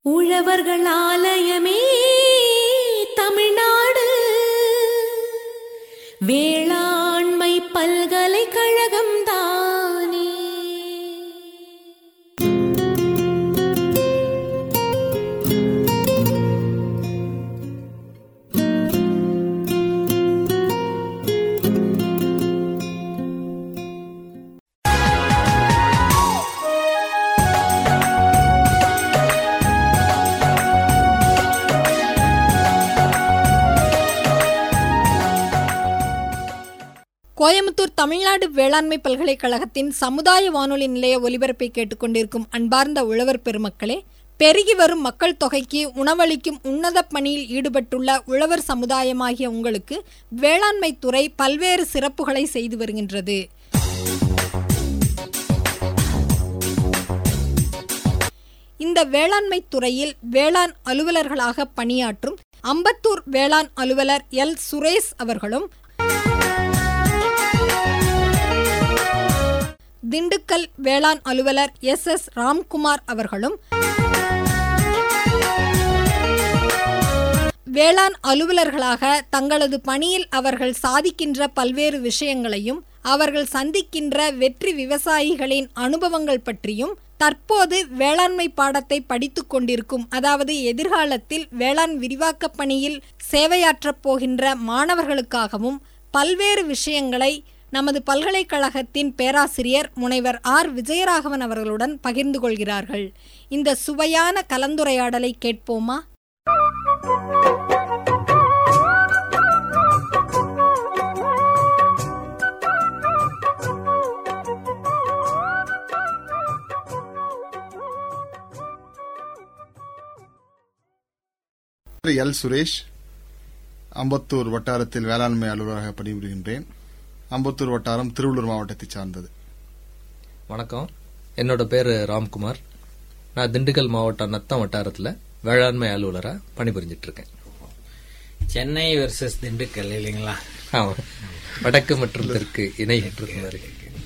உழவர்கள் ஆலயமே தமிழ்நாடு வேளாண்மை பல்கலைக்கழகம் தானே கோயம்புத்தூர் தமிழ்நாடு வேளாண்மை பல்கலைக்கழகத்தின் சமுதாய வானொலி நிலைய ஒலிபரப்பை கேட்டுக்கொண்டிருக்கும் அன்பார்ந்த உழவர் பெருமக்களே பெருகி வரும் மக்கள் தொகைக்கு உணவளிக்கும் உன்னத பணியில் ஈடுபட்டுள்ள உழவர் சமுதாயமாகிய உங்களுக்கு வேளாண்மை துறை பல்வேறு சிறப்புகளை செய்து வருகின்றது இந்த வேளாண்மை துறையில் வேளாண் அலுவலர்களாக பணியாற்றும் அம்பத்தூர் வேளாண் அலுவலர் எல் சுரேஷ் அவர்களும் திண்டுக்கல் வேளாண் அலுவலர் எஸ் எஸ் ராம்குமார் அவர்களும் வேளாண் அலுவலர்களாக தங்களது பணியில் அவர்கள் சாதிக்கின்ற பல்வேறு விஷயங்களையும் அவர்கள் சந்திக்கின்ற வெற்றி விவசாயிகளின் அனுபவங்கள் பற்றியும் தற்போது வேளாண்மை பாடத்தை படித்துக் கொண்டிருக்கும் அதாவது எதிர்காலத்தில் வேளாண் விரிவாக்கப் பணியில் சேவையாற்றப் போகின்ற மாணவர்களுக்காகவும் பல்வேறு விஷயங்களை நமது பல்கலைக்கழகத்தின் பேராசிரியர் முனைவர் ஆர் விஜயராகவன் அவர்களுடன் பகிர்ந்து கொள்கிறார்கள் இந்த சுவையான கலந்துரையாடலை கேட்போமா எல் சுரேஷ் அம்பத்தூர் வட்டாரத்தில் வேளாண்மை அலுவலராக பணிபுரிகின்றேன் அம்பத்தூர் வட்டாரம் திருவள்ளூர் மாவட்டத்தைச் சார்ந்தது வணக்கம் என்னோட பேரு ராம்குமார் நான் திண்டுக்கல் மாவட்டம் நத்தம் வட்டாரத்துல வேளாண்மை அலுவலரா பணிபுரிஞ்சிட்டு இருக்கேன் சென்னை வெர்சஸ் திண்டுக்கல் இல்லைங்களா ஆமா. வடக்கு மற்றும் தெற்கு இணைகிட்டு மாதிரி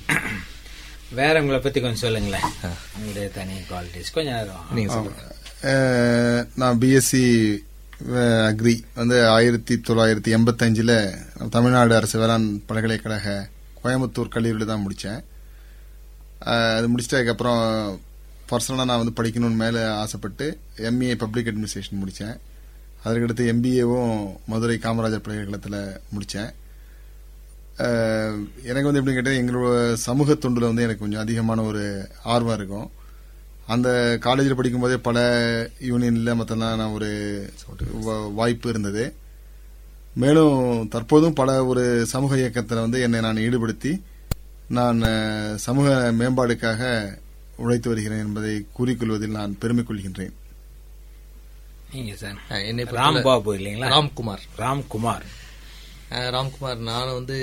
வேற உங்களை பத்தி கொஞ்சம் சொல்லுங்களேன் உங்களுடைய தனி குவாலிட்டிஸ் கொஞ்ச நேரம் நீங்க சொல்லுங்க அஹ், நான் பிஎஸ்சி அக்ரி வந்து ஆயிரத்தி தொள்ளாயிரத்தி எண்பத்தஞ்சில் தமிழ்நாடு அரசு வேளாண் பல்கலைக்கழக கோயம்புத்தூர் கல்லூரியில் தான் முடித்தேன் அது முடிச்சிட்டதுக்கப்புறம் பர்சனலாக நான் வந்து படிக்கணும்னு மேலே ஆசைப்பட்டு எம்ஏ பப்ளிக் அட்மினிஸ்ட்ரேஷன் முடித்தேன் அதற்கடுத்து எம்பிஏவும் மதுரை காமராஜர் பல்கலைக்கழகத்தில் முடித்தேன் அஹ் எனக்கு வந்து எப்படின்னு கேட்டால் எங்களோட சமூக தொண்டில் வந்து எனக்கு கொஞ்சம் அதிகமான ஒரு ஆர்வம் இருக்கும் அந்த காலேஜில் படிக்கும்போதே பல யூனியனில் மற்றெல்லாம் நான் ஒரு வா- வாய்ப்பு இருந்தது மேலும் தற்போதும் பல ஒரு சமூக இயக்கத்தில் வந்து என்னை நான் ஈடுபடுத்தி நான் அஹ், சமூக மேம்பாடுக்காக உழைத்து வருகிறேன் என்பதை கூறிக்கொள்வதில் நான் பெருமை கொள்கின்றேன் நீங்க சார் அஹ், என்னை பொறுத்தவரை- ராம் பாபு இல்லைங்களா ராம்குமார் ராம்குமார் அஹ், ராம்குமார் நான் வந்து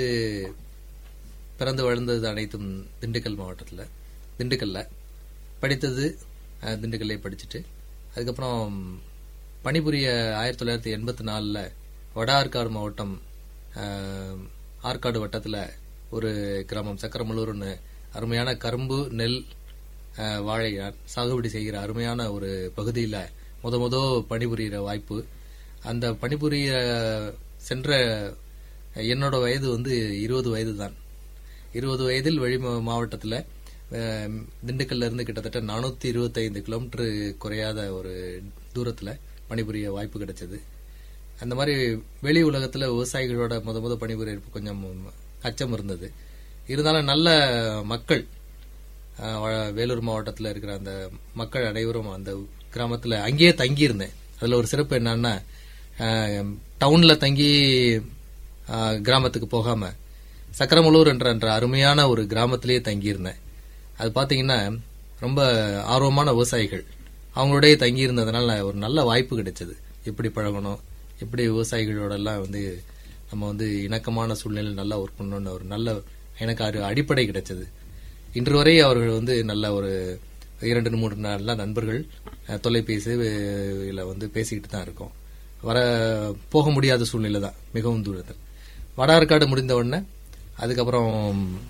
பிறந்து வளர்ந்தது அனைத்தும் திண்டுக்கல் மாவட்டத்துல திண்டுக்கல்ல படித்தது அஹ், திண்டுக்கல்லே படிச்சுட்டு அதுக்கப்புறம் பணிபுரிய ஆயிரத்தி தொள்ளாயிரத்தி எண்பத்தி நாலில் வட ஆற்காடு மாவட்டம் அஹ், ஆற்காடு வட்டத்துல ஒரு கிராமம் சக்கரமல்லூர்னு அருமையான கரும்பு நெல் அஹ், வாழை சாகுபடி செய்கிற அருமையான ஒரு பகுதியில முத முத பணிபுரிகிற வாய்ப்பு அந்த பணிபுரிய சென்ற என்னோட வயது வந்து இருபது வயது தான் இருபது வயதில் வெளி மா- மாவட்டத்துல அஹ், திண்டுக்கல்ல இருந்து கிட்டத்தட்ட நானூத்தி இருபத்தைந்து கிலோமீட்டர் குறையாத ஒரு தூரத்துல பணிபுரிய வாய்ப்பு கிடைச்சது அந்த மாதிரி வெளி உலகத்துல விவசாயிகளோட முத முத பணிபுரியறப்ப கொஞ்சம் அச்சம் இருந்தது இருந்தாலும் நல்ல மக்கள் அஹ், வ- வேலூர் மாவட்டத்துல இருக்கிற அந்த மக்கள் அனைவரும் அந்த கிராமத்துல அங்கேயே தங்கி இருந்தேன் அதுல ஒரு சிறப்பு என்னன்னா அஹ், டவுன்ல தங்கி அஹ், கிராமத்துக்கு போகாம சக்கரமலூர் என்ற என்ற அருமையான ஒரு கிராமத்திலேயே தங்கியிருந்தேன் அது பாத்தீங்கன்னா ரொம்ப ஆர்வமான விவசாயிகள் அவங்களோடய தங்கி இருந்ததுனால ஒரு நல்ல வாய்ப்பு கிடைச்சது எப்படி பழகணும் எப்படி விவசாயிகளோட எல்லாம் வந்து நம்ம வந்து இணக்கமான சூழ்நிலை நல்லா ஒர்க் பண்ணணும்னு ஒரு நல்ல எனக்கு ஒரு அடிப்படை கிடைச்சது இன்று வரை அவர்கள் வந்து நல்ல ஒரு இரண்டு மூன்று நல்ல நண்பர்கள் அஹ், தொலைபேசி அஹ், இதுல வந்து பேசிக்கிட்டு தான் இருக்கோம் வர போக முடியாத சூழ்நிலை தான் மிகவும் தூரத்தில் வட ஆற்காடு முடிந்த உடனே அதுக்கப்புறம்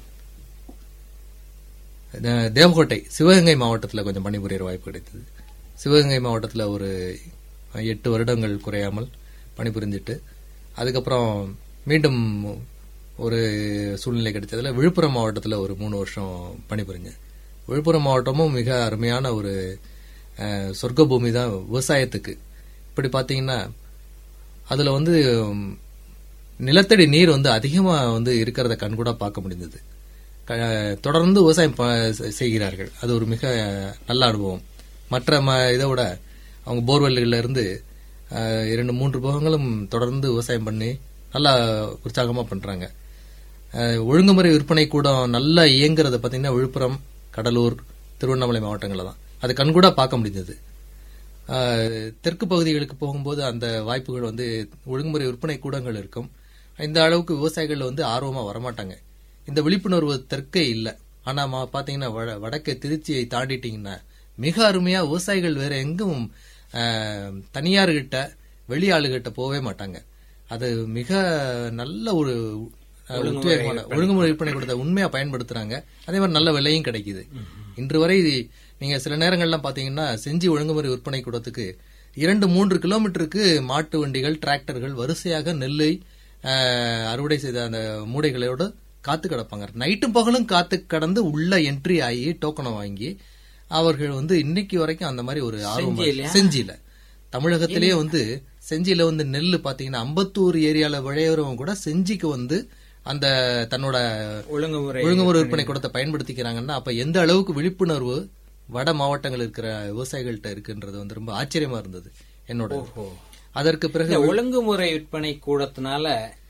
அஹ், தேவக்கோட்டை சிவகங்கை மாவட்டத்தில் கொஞ்சம் பணிபுரியற வாய்ப்பு கிடைத்தது சிவகங்கை மாவட்டத்துல ஒரு எட்டு வருடங்கள் குறையாமல் பணிபுரிஞ்சிட்டு அதுக்கப்புறம் மீண்டும் ஒரு சூழ்நிலை கிடைச்சதுல விழுப்புரம் மாவட்டத்துல ஒரு மூணு வருஷம் பணிபுரிஞ்சேன் விழுப்புரம் மாவட்டமும் மிக அருமையான ஒரு அஹ், சொர்க்க பூமி தான் விவசாயத்துக்கு இப்படி பாத்தீங்கன்னா அதுல வந்து ம், நிலத்தடி நீர் வந்து அதிகமா வந்து இருக்கிறத கண்கூடா பார்க்க முடிந்தது க- தொடர்ந்து விவசாயம் ப- செ- செய்கிறார்கள் அது ஒரு மிக நல்ல அனுபவம் மற்ற ம இதை விட அவங்க போர்வெல்கள்ல இருந்து அஹ், இரண்டு மூன்று போகங்களும் தொடர்ந்து விவசாயம் பண்ணி நல்லா உற்சாகமா பண்றாங்க அஹ், ஒழுங்குமுறை விற்பனை கூடம் நல்லா இயங்குறத பாத்தீங்கன்னா விழுப்புரம் கடலூர் திருவண்ணாமலை மாவட்டங்கள்ல தான் அது கண்கூடா பார்க்க முடிந்தது ஆஹ் தெற்கு பகுதிகளுக்கு போகும்போது அந்த வாய்ப்புகள் வந்து ஒழுங்குமுறை விற்பனை கூடங்கள் இருக்கும் இந்த அளவுக்கு விவசாயிகள் வந்து ஆர்வமா வரமாட்டாங்க இந்த விழிப்புணர்வு தெற்கே இல்லை ஆனா மா- பாத்தீங்கன்னா வட- வடக்கு திருச்சியை தாண்டிட்டீங்கன்னா மிக அருமையா விவசாயிகள் வேற எங்கும் ஆஹ், தனியார்கிட்ட வெளி ஆளுகிட்ட போகவே மாட்டாங்க அது மிக நல்ல ஒரு அஹ், உத்வேகமான ஒழுங்குமுறை விற்பனை கூடத்தை உண்மையா பயன்படுத்துறாங்க அதே மாதிரி நல்ல விலையும் கிடைக்குது இன்று வரை நீங்க சில நேரங்கள்லாம் பாத்தீங்கன்னா செஞ்சி ஒழுங்குமுறை விற்பனை கூடத்துக்கு இரண்டு மூன்று கிலோமீட்டருக்கு மாட்டு வண்டிகள் டிராக்டர்கள் வரிசையாக நெல்லை அஹ், அறுவடை செய்த அந்த மூடைகளோட காத்து கிடப்பாங்க நைட்டும் பகலும் காத்து கடந்து உள்ள என்ட்ரி ஆகி டோக்கனை வாங்கி அவர்கள் வந்து இன்னைக்கு வரைக்கும் அந்த மாதிரி ஒரு ஆர்வம் செஞ்சியிலயா? செஞ்சியில தமிழகத்திலேயே வந்து செஞ்சியில வந்து நெல் பாத்தீங்கன்னா அம்பத்தூர் ஏரியால விளையிறவங்க கூட செஞ்சிக்கு வந்து அந்த தன்னோட ஒழுங்குமுறை ஒழுங்குமுறை விற்பனை கூடத்தை பயன்படுத்திக்கிறாங்கன்னா அப்ப எந்த அளவுக்கு விழிப்புணர்வு வட மாவட்டங்கள் இருக்கிற விவசாயிகள்கிட்ட இருக்குன்றது வந்து ரொம்ப ஆச்சரியமா இருந்தது என்னோட ஓஹோ. அதற்கு பிறகு இந்த ஒழுங்குமுறை விற்பனை கூடத்தினால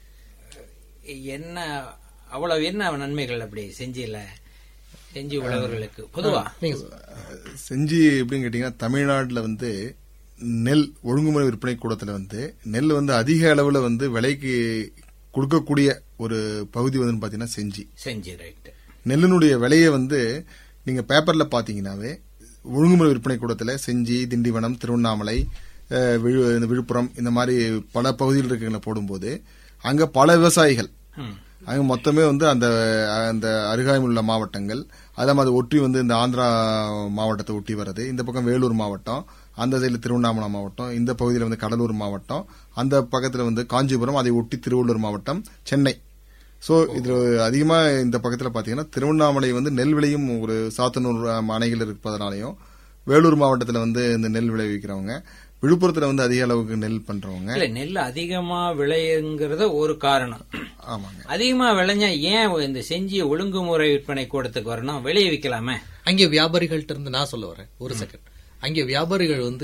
என்ன அவ்வளவு என்ன நன்மைகள் அப்படி செஞ்சில செஞ்சி உழவர்களுக்கு பொதுவா நீங்க செஞ்சி எப்படின்னு கேட்டீங்கன்னா தமிழ்நாட்டுல வந்து நெல் ஒழுங்குமுறை விற்பனை கூடத்துல வந்து நெல் வந்து அதிக அளவுல வந்து விலைக்கு கொடுக்கக்கூடிய ஒரு பகுதி வந்து பாத்தீங்கன்னா செஞ்சி செஞ்சி ரைட் நெல்லினுடைய விலையை வந்து நீங்க பேப்பர்ல பாத்தீங்கன்னாவே ஒழுங்குமுறை விற்பனை கூடத்துல செஞ்சி திண்டிவனம் திருவண்ணாமலை அஹ், விழு- இந்த விழுப்புரம் இந்த மாதிரி பல பகுதியில் இருக்கிற போடும்போது அங்க பல விவசாயிகள் அங்க மொத்தமே வந்து அந்த அந்த அருகாமையில் உள்ள மாவட்டங்கள் அதே மாதிரி ஒட்டி வந்து இந்த ஆந்திரா மாவட்டத்தை ஒட்டி வர்றது இந்த பக்கம் வேலூர் மாவட்டம் அந்த சைடில் திருவண்ணாமலை மாவட்டம் இந்த பகுதியில் வந்து கடலூர் மாவட்டம் அந்த பக்கத்தில் வந்து காஞ்சிபுரம் அதை ஒட்டி திருவள்ளூர் மாவட்டம் சென்னை சோ இதுல அதிகமா இந்த பக்கத்துல பாத்தீங்கன்னா திருவண்ணாமலை வந்து நெல் விளையும் ஒரு சாத்தனூர் அஹ், அணைகள் இருப்பதனாலையும் வேலூர் மாவட்டத்துல வந்து இந்த நெல் விளைவிக்கிறவங்க விழுப்புரத்துல வந்து அதிக அளவுக்கு நெல் பண்றவங்க இல்ல நெல் அதிகமா விளையுங்கிறது ஒரு காரணம் ஆமாங்க அதிகமா விளைஞ்சா ஏன் இந்த செஞ்சி ஒழுங்குமுறை விற்பனை கூடத்துக்கு வரணும் வெளியே விக்கலாமே அங்கே வியாபாரிகள்ட்ட இருந்து நான் சொல்ல வரேன் ஒரு செகண்ட் அங்கே வியாபாரிகள் வந்து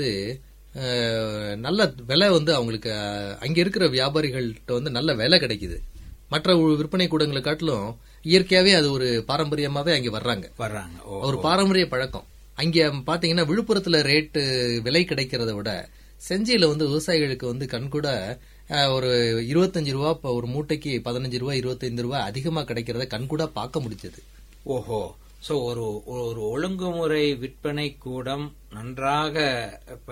அஹ், நல்ல விலை வந்து அவங்களுக்கு அஹ், அங்க இருக்கிற வியாபாரிகள்கிட்ட வந்து நல்ல விலை கிடைக்குது மற்ற உ- விற்பனை கூடங்களை காட்டிலும் இயற்கையாவே அது ஒரு பாரம்பரியமாவே அங்க வர்றாங்க வர்றாங்க ஓ ஒரு பாரம்பரிய பழக்கம் அங்க பாத்தீங்கன்னா விழுப்புரத்துல ரேட்டு விலை கிடைக்கிறத விட செஞ்சியில வந்து விவசாயிகளுக்கு வந்து கண்கூட அஹ், ஒரு இருபத்தஞ்சு ரூபா இப்ப ஒரு மூட்டைக்கு பதினஞ்சு ரூபா இருபத்தைந்து ரூபா அதிகமா கிடைக்கிறத கண்கூட பார்க்க முடிஞ்சது ஓஹோ சோ ஒரு ஒரு ஒழுங்குமுறை விற்பனை கூடம் நன்றாக இப்ப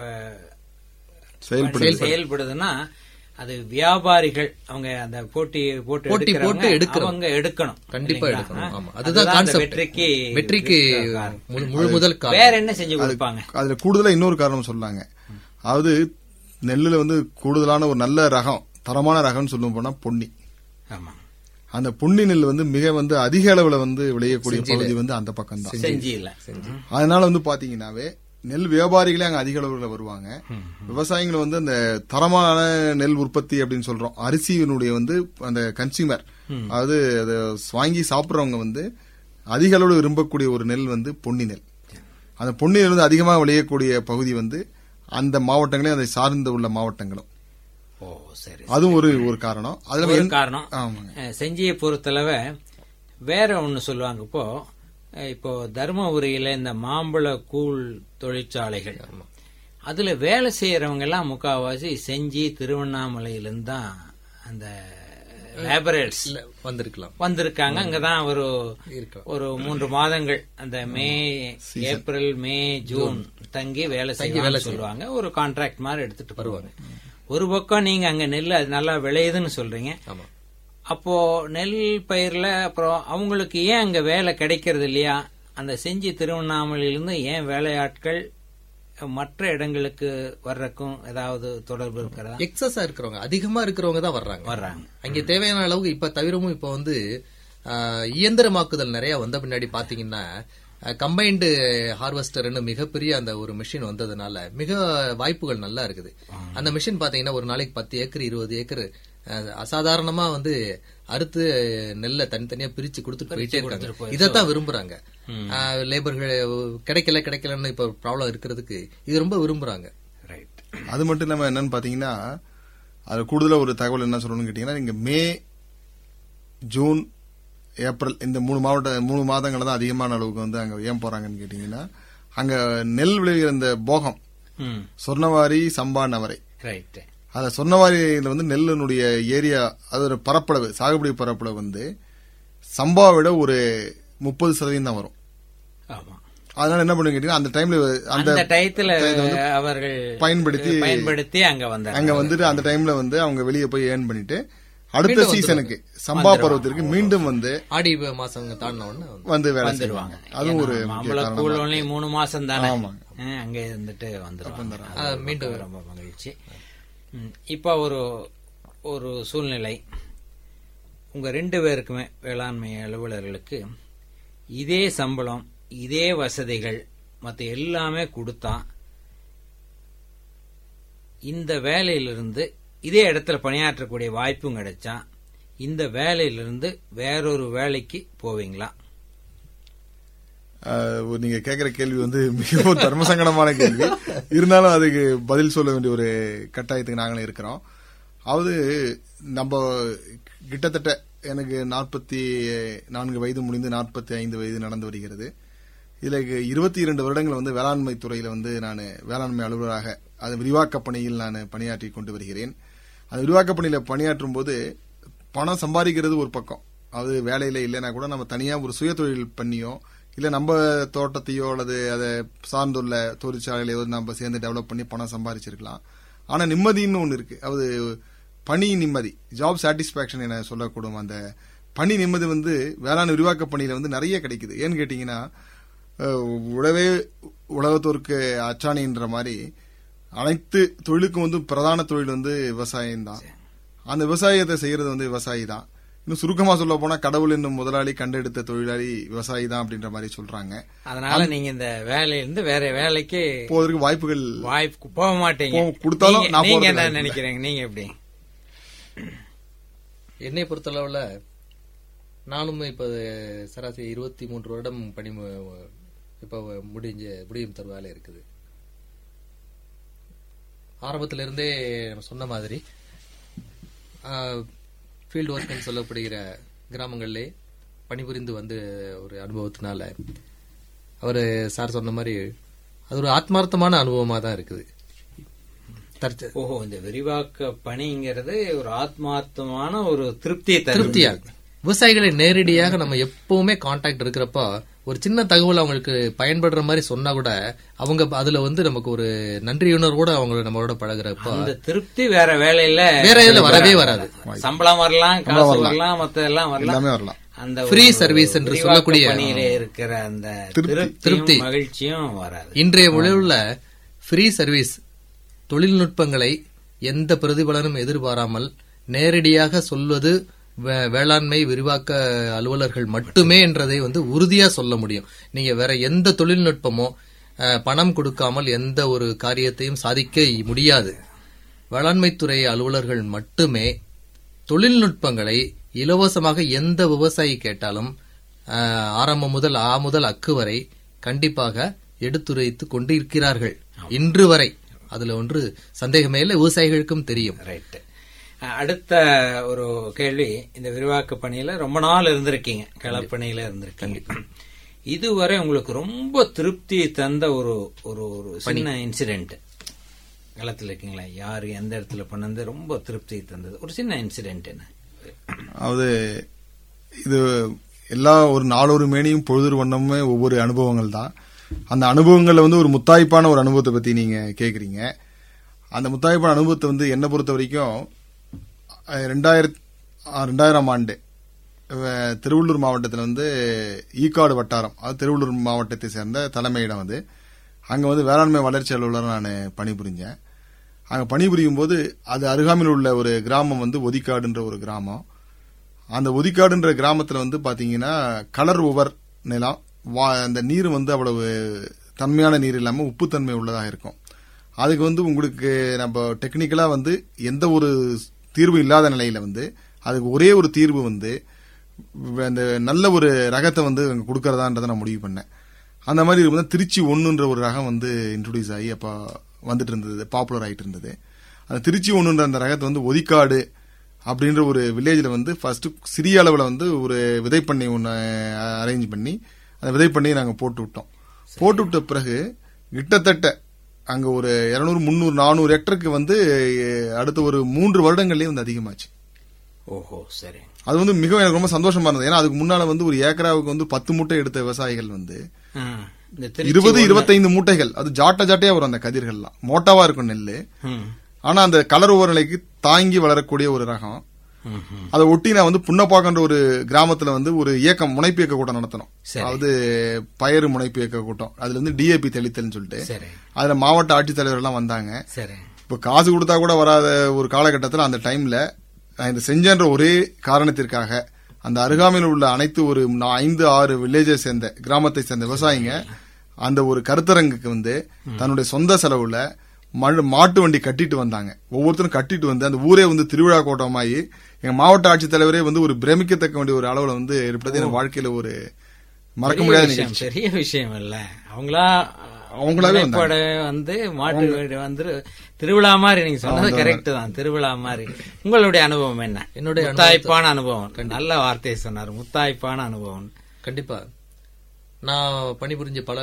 செயல்படுது செயல்படுதுன்னா அது வியாபாரிகள் அவங்க அந்த போட்டி போட்டு போட்டி எடுக்கிறவங்க, போட்டு எடுக்கிறோம். அவங்க எடுக்கணும் கண்டிப்பா இல்லைங்களா? எடுக்கணும் ஆமா அதுதான் அதுதான் அந்த கான்செப்ட் வெற்றிக்கு வெற்றிக்கு காரணம். முழு- முழு முதல் காரணம் வேற என்ன செஞ்சு கொடுப்பாங்க அதுல கூடுதலா இன்னொரு காரணம் சொல்லாங்க அதாவது நெல்லுல வந்து கூடுதலான ஒரு நல்ல ரகம் தரமான ரகம்னு சொல்லும் போனா பொன்னி ஆமா அந்த பொன்னி நெல் வந்து மிக வந்து அதிக அளவுல வந்து விளையக்கூடிய பகுதி வந்து அந்த பக்கம் தான் செஞ்சி இல்ல அதனால வந்து பாத்தீங்கன்னாவே நெல் வியாபாரிகளே அங்க அதிக அளவுல வருவாங்க விவசாயிகள் வந்து அந்த தரமான நெல் உற்பத்தி அப்படின்னு சொல்றோம் அரிசியினுடைய வந்து அந்த கன்சியூமர் அதாவது அதை வாங்கி சாப்பிடுறவங்க வந்து அதிக அளவுல விரும்பக்கூடிய ஒரு நெல் வந்து பொன்னி நெல் அந்த பொன்னி நெல் வந்து அதிகமாக விளையக்கூடிய பகுதி வந்து அந்த மாவட்டங்களே அதை சார்ந்து உள்ள மாவட்டங்களும் ஓ சரி அதுவும் ஒரு ஒரு காரணம் அதுல ஒரு என்- காரணம் ஆமாங்க அஹ், செஞ்சியை பொறுத்தளவு வேற ஒன்னு சொல்லுவாங்க இப்போ அஹ், இப்போ தருமபுரியில இந்த மாம்பழ கூழ் தொழிற்சாலைகள் அதுல வேலை செய்யறவங்க எல்லாம் முக்காவாசி செஞ்சி திருவண்ணாமலையிலிருந்து தான் அந்த லேபரேட்ஸ் இல்ல வந்திருக்கலாம் வந்திருக்காங்க அங்கதான் ஒரு இருக்கலாம் ஒரு மூன்று மாதங்கள் அந்த மே ஏப்ரல் மே ஜூன் தங்கி வேலை செய்ய சொல்லுவாங்க ஒரு கான்ட்ராக்ட் மாதிரி எடுத்துட்டு வருவாங்க ஒரு பக்கம் நீங்க அங்க நெல் அது நல்லா விளையுதுன்னு சொல்றீங்க ஆமா அப்போ நெல் பயிர்ல அப்புறம் அவங்களுக்கு ஏன் அங்க வேலை கிடைக்கிறது இல்லையா அந்த செஞ்சி திருவண்ணாமலையிலிருந்து ஏன் வேலையாட்கள் மற்ற இடங்களுக்கு வர்றதுக்கும் ஏதாவது தொடர்பு இருக்கிறதா எக்ஸஸா இருக்கிறவங்க அதிகமா இருக்கிறவங்க தான் வர்றாங்க வர்றாங்க அங்க தேவையான அளவுக்கு இப்ப தவிரவும் இப்ப வந்து ஆஹ், இயந்திரமாக்குதல் நிறைய வந்த பின்னாடி பாத்தீங்கன்னா கம்பைன்டு ஹார்வெஸ்டர்னு மிகப்பெரிய அந்த ஒரு மிஷின் வந்ததுனால மிக வாய்ப்புகள் நல்லா இருக்குது அந்த மிஷின் பாத்தீங்கன்னா ஒரு நாளைக்கு பத்து ஏக்கர் இருபது ஏக்கர் அஹ், அசாதாரணமா வந்து அறுத்து நெல்லை தனித்தனியா பிரிச்சு கொடுத்துட்டு போயிட்டே இருக்காங்க இதைத்தான் விரும்புறாங்க ஆஹ், லேபர்கள் கிடைக்கல கிடைக்கலன்னு இப்ப ப்ராப்ளம் இருக்கிறதுக்கு இது ரொம்ப விரும்புறாங்க ரைட் அது மட்டும் இல்லாம என்னன்னு பாத்தீங்கன்னா அது கூடுதலா ஒரு தகவல் என்ன சொல்லணும்னு கேட்டீங்கன்னா நீங்க மே ஜூன் ஏப்ரல் இந்த மூணு மாவட்ட மூணு மாதங்கள் தான் அதிகமான அளவுக்கு வந்து அங்க ஏன் போறாங்கன்னு கேட்டீங்கன்னா அங்க நெல் விளைகிற இந்த போகம் ம் சொர்ணவாரி சம்பா நவரை ரைட் அந்த சொர்ணவாரியில வந்து நெல்லினுடைய ஏரியா அதோட பரப்பளவு சாகுபடி பரப்பளவு வந்து சம்பாவை விட ஒரு முப்பது சதவீதம் தான் வரும் ஆமா அதனால என்ன பண்ணுங்க கேட்டீங்கன்னா அந்த டைம்ல அந்த அந்த டயத்துல அவர்கள் பயன்படுத்தி- பயன்படுத்தி அங்க வந்தாங்க அங்க வந்துட்டு அந்த டைம்ல வந்து அவங்க வெளியே போய் ஏர்ன் பண்ணிட்டு அடுத்த சீசனுக்கு சம்பா பருவத்திற்கு மீண்டும் வந்து ஆடி மாசம் தாண்டின உடனே வந்து வந்து வேலை வந்துருவாங்க செய்வாங்க அதுவும் ஒரு முக்கிய மாம்பழ காரணம் கூழ் ஒன்லி மூணு மாசம் தானே ஆமாங்க. ஆ, அங்க இருந்துட்டு வந்துருவாங்க ஆ, அது மீண்டும் ரொம்ப மகிழ்ச்சி ம், இப்ப ஒரு ஒரு சூழ்நிலை உங்க ரெண்டு பேருக்குமே வேளாண்மை அலுவலர்களுக்கு இதே சம்பளம் இதே வசதிகள் மத்த எல்லாமே கொடுத்தா இந்த வேலையிலிருந்து இதே இடத்துல பணியாற்றக்கூடிய வாய்ப்பும் கிடைச்சா இந்த வேலையிலிருந்து வேறொரு வேலைக்கு போவீங்களா ஆஹ், ஒரு நீங்க கேக்குற கேள்வி வந்து மிகவும் தர்மசங்கடமான கேள்வி இருந்தாலும் அதுக்கு பதில் சொல்ல வேண்டிய ஒரு கட்டாயத்துக்கு நாங்களும் இருக்கிறோம் அதாவது நம்ம கிட்டத்தட்ட எனக்கு நாற்பத்தி நான்கு வயது முடிந்து நாற்பத்தி ஐந்து வயது நடந்து வருகிறது இதுல இருபத்தி இரண்டு வருடங்கள் வந்து வேளாண்மை துறையில வந்து நான் வேளாண்மை அலுவலராக அது விரிவாக்க பணியில் நான் பணியாற்றி கொண்டு வருகிறேன் அந்த விரிவாக்க பணியில பணியாற்றும் போது பணம் சம்பாதிக்கிறது ஒரு பக்கம் அது வேலையில இல்லைன்னா கூட நம்ம தனியா ஒரு சுய தொழில் பண்ணியோ இல்ல நம்ம தோட்டத்தையோ அல்லது அதை சார்ந்துள்ள தொழிற்சாலையிலையோ நம்ம சேர்ந்து டெவலப் பண்ணி பணம் சம்பாதிச்சிருக்கலாம் ஆனா நிம்மதின்னு ஒண்ணு இருக்கு அது பணி நிம்மதி ஜாப் சாட்டிஸ்பாக்சன் என சொல்லக்கூடும் அந்த பணி நிம்மதி வந்து வேளாண் விரிவாக்க பணியில வந்து நிறைய கிடைக்குது ஏன்னு கேட்டீங்கன்னா அஹ், உழவே உலகத்தோருக்கு அச்சாணின்ற மாதிரி அனைத்து தொழிலுக்கும் வந்து பிரதான தொழில் வந்து விவசாயம் தான் அந்த விவசாயத்தை செய்யறது வந்து விவசாயி தான் இன்னும் சுருக்கமா சொல்ல போனா கடவுள் என்னும் முதலாளி கண்டெடுத்த தொழிலாளி விவசாயி தான் அப்படின்ற மாதிரி சொல்றாங்க அதனால நீங்க இந்த வேலையிலிருந்து வேற வேலைக்கு போவதற்கு வாய்ப்புகள் வாய்ப்பு போக மாட்டீங்க போ- கொடுத்தாலும் நீங்க- நான் நீங்க போறதுக்கு என்ன வாய்ப்பு இல்லை. நினைக்கிறீங்க நீங்க எப்படி என்னை பொறுத்தளவுல நானும் இப்ப சராசரி இருபத்தி மூன்று வருடம் பணி மு- இப்ப முடிஞ்ச முடியும் தர வேலை இருக்குது ஆரம்பத்துல இருந்தே நம்ம சொன்ன மாதிரி ஃபீல்டு ஒர்க்னு சொல்லப்படுகிற கிராமங்களிலே பணிபுரிந்து வந்து ஒரு அனுபவத்தினால அவரு சார் சொன்ன மாதிரி அது ஒரு ஆத்மார்த்தமான அனுபவமா தான் இருக்குது தற்ச ஓஹோ இந்த விரிவாக்க பணிங்கிறது ஒரு ஆத்மார்த்தமான ஒரு திருப்தியை தரும் திருப்தியா விவசாயிகளை நேரடியாக நம்ம எப்பவுமே காண்டாக்ட் இருக்கிறப்ப ஒரு சின்ன தகவல் அவங்களுக்கு பயன்படுற மாதிரி சொன்னா கூட அவங்க அதுல வந்து நமக்கு ஒரு நன்றியுணர்வோட அவங்க நம்மளோட பழகுறப்ப அந்த திருப்தி வேற வேலையில வேற இதுல வரவே வராது சம்பளம் வரலாம் காசு வரலாம் மத்த எல்லாம் வரலாம் எல்லாமே வரலாம் அந்த Free ஒரு service என்று விரிவாக்க சொல்லக்கூடிய- பணியில இருக்கிற அந்த திருப்தி. திருப்தியும் மகிழ்ச்சியும் வராது இன்றைய உழவுல ஃப்ரீ சர்வீஸ் தொழில்நுட்பங்களை எந்த பிரதிபலனும் எதிர்பாராமல் நேரடியாக சொல்வது வே- வேளாண்மை விரிவாக்க அலுவலர்கள் மட்டுமே என்றதை வந்து உறுதியா சொல்ல முடியும் நீங்க வேற எந்த தொழில்நுட்பமோ அஹ், பணம் கொடுக்காமல் எந்த ஒரு காரியத்தையும் சாதிக்க முடியாது வேளாண்மைத்துறை அலுவலர்கள் மட்டுமே தொழில்நுட்பங்களை இலவசமாக எந்த விவசாயி கேட்டாலும் அஹ், ஆரம்பம் முதல் ஆ முதல் அக்கு வரை கண்டிப்பாக எடுத்துரைத்து கொண்டிருக்கிறார்கள் இன்று வரை அதுல ஒன்று சந்தேகமே இல்லை விவசாயிகளுக்கும் தெரியும் ரைட் அடுத்த ஒரு கேள்வி இந்த விரிவாக்க பணியில ரொம்ப நாள் இருந்திருக்கீங்க களப்பணியில இருந்திருக்கீங்க இதுவரை உங்களுக்கு ரொம்ப திருப்தி தந்த ஒரு ஒரு ஒரு சின்ன இன்சிடென்ட் களத்துல இருக்கீங்களா யாரு எந்த இடத்துல பண்ணது ரொம்ப திருப்தி தந்தது ஒரு சின்ன இன்சிடென்ட் என்ன அதாவது இது எல்லா ஒரு நாளொரு மேனியும் பொழுது வண்ணமுமே ஒவ்வொரு அனுபவங்கள் தான் அந்த அனுபவங்கள்ல வந்து ஒரு முத்தாய்ப்பான ஒரு அனுபவத்தை பத்தி நீங்க கேக்குறீங்க அந்த முத்தாய்ப்பான அனுபவத்தை வந்து என்னை பொறுத்த வரைக்கும் அஹ், ரெண்டாயிரத் அஹ், ரெண்டாயிரம் ஆண்டு அஹ், திருவள்ளூர் மாவட்டத்தில் வந்து ஈக்காடு வட்டாரம் அது திருவள்ளூர் மாவட்டத்தை சேர்ந்த தலைமையிடம் அது அங்கே வந்து வேளாண்மை வளர்ச்சி அலுவலர் நான் பணிபுரிஞ்சேன் அங்கே பணிபுரியும் போது அது அருகாமையில் உள்ள ஒரு கிராமம் வந்து ஒதிக்காடுன்ற ஒரு கிராமம் அந்த ஒதிக்காடுன்ற கிராமத்தில் வந்து பார்த்தீங்கன்னா கலர் உவர் நிலம் வா அந்த நீர் வந்து அவ்வளவு தன்மையான நீர் இல்லாமல் உப்புத்தன்மை உள்ளதாக இருக்கும் அதுக்கு வந்து உங்களுக்கு நம்ம டெக்னிக்கலாக வந்து எந்த ஒரு தீர்வு இல்லாத நிலையில வந்து அதுக்கு ஒரே ஒரு தீர்வு வந்து அந்த நல்ல ஒரு ரகத்தை வந்து அங்கே கொடுக்கறதான்றதை நான் முடிவு பண்ணேன் அந்த மாதிரி இருக்கும்போது திருச்சி ஒன்றுன்ற ஒரு ரகம் வந்து இன்ட்ரடியூஸ் ஆகி அப்போ வந்துட்டு இருந்தது பாப்புலர் ஆகிட்டு இருந்தது அந்த திருச்சி ஒன்றுன்ற அந்த ரகத்தை வந்து ஒதிக்காடு அப்படின்ற ஒரு வில்லேஜில் வந்து ஃபர்ஸ்ட் சிறிய அளவில் வந்து ஒரு விதைப்பண்ணை ஒன்று அரேஞ்ச் பண்ணி அந்த விதைப்பண்ணையை நாங்கள் போட்டு விட்டோம் போட்டு விட்ட பிறகு கிட்டத்தட்ட அங்கே ஒரு இரநூறு முந்நூறு நானூறு ஹெக்டருக்கு வந்து அடுத்த ஒரு மூன்று வருடங்கள்லேயே வந்து அதிகமாச்சு ஓஹோ சரி அது வந்து மிகவும் எனக்கு ரொம்ப சந்தோஷமா இருந்தது ஏன்னா அதுக்கு முன்னால வந்து ஒரு ஏக்கராவுக்கு வந்து பத்து மூட்டை எடுத்த விவசாயிகள் வந்து ஆ, இந்த திருச்சி இருபது ஒண்ணு- இருபத்தைந்து மூட்டைகள் அது ஜாட்ட ஜாட்டையா வரும் அந்த கதிர்கள்லாம் மோட்டாவா இருக்கும் நெல்லு ம், ஆனா அந்த கலர் நிலைக்கு தாங்கி வளரக்கூடிய ஒரு ரகம் ம், ம். அதை ஒட்டி நான் வந்து புன்னப்பாக்கன்ற ஒரு கிராமத்துல வந்து ஒரு இயக்கம் முனைப்பு இயக்க கூட்டம் நடத்தணும் சரி. அதாவது பயறு முனைப்பு இயக்க கூட்டம் அதுல வந்து டிஏபி தெளித்தல்னு சொல்லிட்டு சரி அதுல மாவட்ட ஆட்சித்தலைவர் எல்லாம் வந்தாங்க சரி இப்ப காசு கொடுத்தா கூட வராத ஒரு காலகட்டத்தில் அந்த டைம்ல நான் இதை செஞ்சேன்ற ஒரே காரணத்திற்காக அந்த அருகாமையில் உள்ள அனைத்து ஒரு நா- ஐந்து ஆறு வில்லேஜை சேர்ந்த கிராமத்தை சேர்ந்த விவசாயிங்க அந்த ஒரு கருத்தரங்குக்கு வந்து தன்னுடைய சொந்த செலவுல மழு மாட்டு வண்டி கட்டிட்டு வந்தாங்க ஒவ்வொருத்தரும் கட்டிட்டு வந்து அந்த ஊரே வந்து திருவிழா கோட்டமாயி எங்க மாவட்ட ஆட்சித்தலைவரே வந்து ஒரு பிரமிக்கத்தக்க வேண்டிய ஒரு அளவுல வந்து இருப்பது என் வாழ்க்கையில ஒரு மறக்க பெரிய முடியாத விஷயம், நிகழ்ச்சி பெரிய விஷயம் இல்ல அவங்களா அவங்களாவே முனைப்போட வந்து மாட்டு வீடு வந்து திருவிழா மாதிரி நீங்க சொன்னது கரெக்ட் தான் திருவிழா மாதிரி உங்களுடைய அனுபவம் என்ன என்னுடைய முத்தாய்ப்பான அனுபவம் நல்ல வார்த்தையை சொன்னார் முத்தாய்ப்பான அனுபவம் கண்டிப்பா நான் பணிபுரிஞ்ச பல